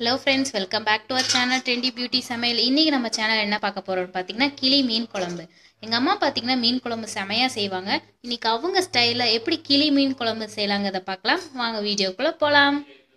hello friends welcome back to our channel trendy beauty சமையல் இன்றைக்கி நம்ம சேனல் என்ன பார்க்க போகிறோம்னு பார்த்தீங்கன்னா கிளி மீன் குழம்பு எங்கள் அம்மா பார்த்தீங்கன்னா மீன் குழம்பு செமையாக செய்வாங்க இன்றைக்கி அவங்க ஸ்டைலில் எப்படி கிளி மீன் குழம்பு செய்யலாங்கிறத பார்க்கலாம் வாங்க வீடியோக்குள்ளே போகலாம்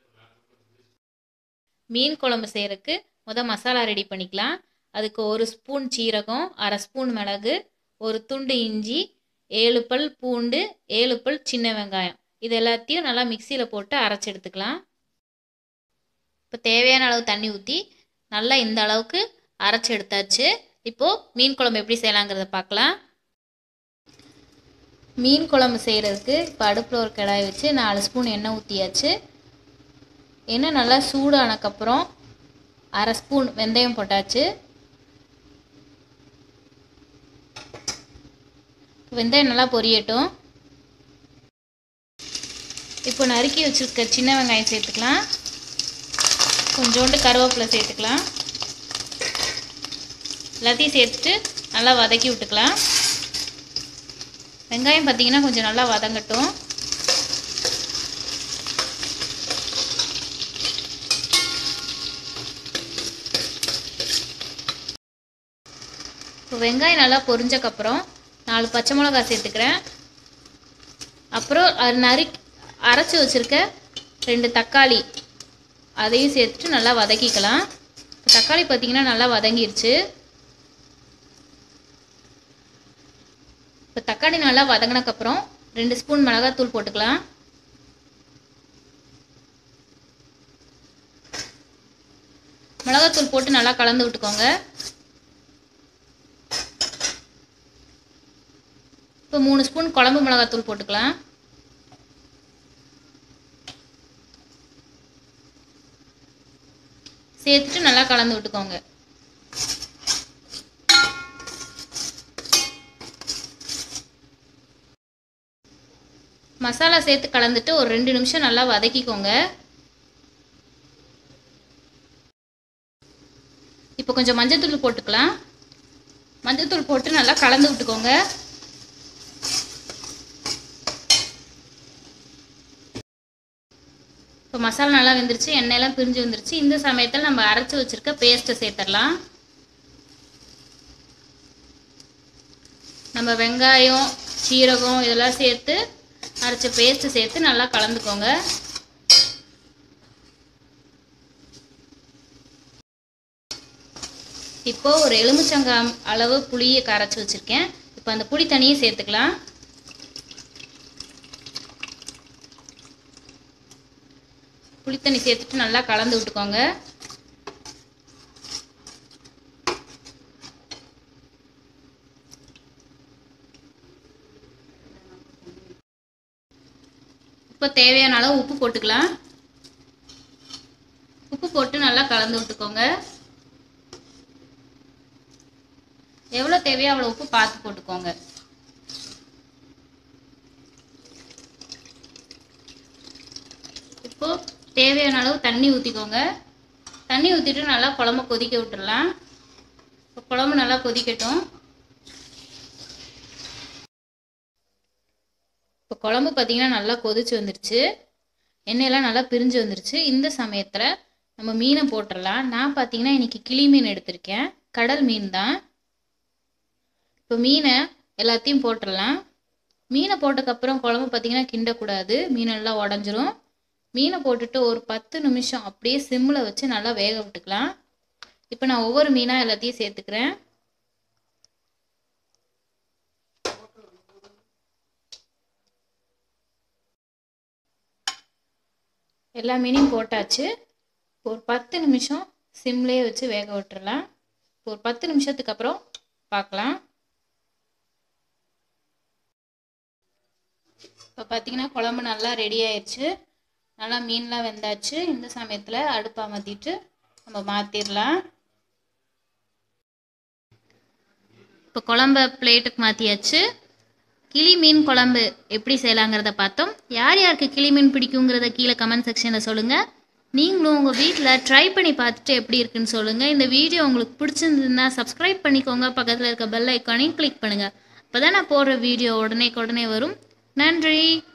மீன் குழம்பு செய்கிறதுக்கு முத மசாலா ரெடி பண்ணிக்கலாம் அதுக்கு ஒரு ஸ்பூன் சீரகம் அரை ஸ்பூன் மிளகு ஒரு துண்டு இஞ்சி ஏழு பல் பூண்டு ஏழு பல் சின்ன வெங்காயம் இது எல்லாத்தையும் நல்லா மிக்சியில் போட்டு அரைச்சி எடுத்துக்கலாம் இப்போ தேவையான அளவு தண்ணி ஊற்றி நல்லா இந்த அளவுக்கு அரைச்சி எடுத்தாச்சு இப்போது மீன் குழம்பு எப்படி செய்யலாங்கிறத பார்க்கலாம் மீன் குழம்பு செய்கிறதுக்கு இப்போ அடுப்பில் ஒரு கடாய் வச்சு நாலு ஸ்பூன் எண்ணெய் ஊற்றியாச்சு எண்ணெய் நல்லா சூடானக்கப்புறம் அரை ஸ்பூன் வெந்தயம் போட்டாச்சு வெந்தயம் நல்லா பொரியட்டும் இப்போ நறுக்கி வச்சுருக்க சின்ன வெங்காயம் சேர்த்துக்கலாம் கொஞ்சோண்டு கருவேப்பிலை சேர்த்துக்கலாம் எல்லாத்தையும் சேர்த்துட்டு நல்லா வதக்கி விட்டுக்கலாம் வெங்காயம் பார்த்திங்கன்னா கொஞ்சம் நல்லா வதங்கட்டும் இப்போ வெங்காயம் நல்லா பொரிஞ்சக்கப்புறம் நாலு பச்சை மிளகா சேர்த்துக்கிறேன் அப்புறம் அது நறு அரைச்சி வச்சுருக்க ரெண்டு தக்காளி அதையும் சேர்த்துட்டு நல்லா வதக்கிக்கலாம் தக்காளி பார்த்திங்கன்னா நல்லா வதங்கிருச்சு இப்போ தக்காளி நல்லா வதங்கினக்கப்புறம் ரெண்டு ஸ்பூன் மிளகாத்தூள் போட்டுக்கலாம் மிளகாத்தூள் போட்டு நல்லா கலந்து விட்டுக்கோங்க இப்போ மூணு ஸ்பூன் குழம்பு மிளகாத்தூள் போட்டுக்கலாம் சேர்த்துட்டு நல்லா கலந்து விட்டுக்கோங்க மசாலா சேர்த்து கலந்துட்டு ஒரு ரெண்டு நிமிஷம் நல்லா வதக்கிக்கோங்க இப்போ கொஞ்சம் மஞ்சத்தூள் போட்டுக்கலாம் மஞ்சத்தூள் போட்டு நல்லா கலந்து விட்டுக்கோங்க இப்போ மசாலா நல்லா வெந்துருச்சு எண்ணெயெல்லாம் பிரிஞ்சு வந்துருச்சு இந்த சமயத்தில் நம்ம அரைச்சி வச்சுருக்க பேஸ்ட்டை சேர்த்துடலாம் நம்ம வெங்காயம் சீரகம் இதெல்லாம் சேர்த்து அரைச்ச பேஸ்ட்டு சேர்த்து நல்லா கலந்துக்கோங்க இப்போ ஒரு எலுமிச்சங்காய் அளவு புளியை கரைச்சி வச்சுருக்கேன் இப்போ அந்த புளி தண்ணியை சேர்த்துக்கலாம் புளித்தண்ணி சேர்த்துட்டு நல்லா கலந்து விட்டுக்கோங்க இப்போ தேவையான அளவு உப்பு போட்டுக்கலாம் உப்பு போட்டு நல்லா கலந்து விட்டுக்கோங்க எவ்வளோ தேவையோ அவ்வளோ உப்பு பார்த்து போட்டுக்கோங்க இப்போ தேவையான அளவு தண்ணி ஊற்றிக்கோங்க தண்ணி ஊற்றிட்டு நல்லா குழம்பு கொதிக்க விட்டுடலாம் இப்போ குழம்பு நல்லா கொதிக்கட்டும் இப்போ குழம்பு பார்த்திங்கன்னா நல்லா கொதிச்சு வந்துருச்சு எண்ணெயெல்லாம் நல்லா பிரிஞ்சு வந்துருச்சு இந்த சமயத்தில் நம்ம மீனை போட்டுடலாம் நான் பார்த்தீங்கன்னா இன்றைக்கி கிளி மீன் எடுத்திருக்கேன் கடல் மீன் தான் இப்போ மீனை எல்லாத்தையும் போட்டுடலாம் மீனை போட்டதுக்கப்புறம் குழம்பு பார்த்திங்கன்னா கிண்டக்கூடாது மீனெல்லாம் உடஞ்சிரும் மீனை போட்டுட்டு ஒரு பத்து நிமிஷம் அப்படியே சிம்மில் வச்சு நல்லா வேக விட்டுக்கலாம் இப்போ நான் ஒவ்வொரு மீனாக எல்லாத்தையும் சேர்த்துக்கிறேன் எல்லா மீனையும் போட்டாச்சு ஒரு பத்து நிமிஷம் சிம்லேயே வச்சு வேக விட்டுறலாம் ஒரு பத்து நிமிஷத்துக்கு அப்புறம் பார்க்கலாம் இப்போ பார்த்தீங்கன்னா குழம்பு நல்லா ரெடி ஆயிடுச்சு நல்லா மீன்லாம் வெந்தாச்சு இந்த சமயத்தில் அடுப்பு அமர்த்திட்டு நம்ம மாற்றிடலாம் இப்போ குழம்ப பிளேட்டுக்கு மாற்றியாச்சு கிளி மீன் குழம்பு எப்படி செய்யலாங்கிறத பார்த்தோம் யார் யாருக்கு கிளி மீன் பிடிக்குங்கிறத கீழே கமெண்ட் செக்ஷனில் சொல்லுங்கள் நீங்களும் உங்கள் வீட்டில் ட்ரை பண்ணி பார்த்துட்டு எப்படி இருக்குன்னு சொல்லுங்கள் இந்த வீடியோ உங்களுக்கு பிடிச்சிருந்ததுன்னா சப்ஸ்கிரைப் பண்ணிக்கோங்க பக்கத்தில் இருக்க பெல் ஐக்கானையும் கிளிக் பண்ணுங்கள் அப்போ தான் நான் போடுற வீடியோ உடனே உடனே வரும் நன்றி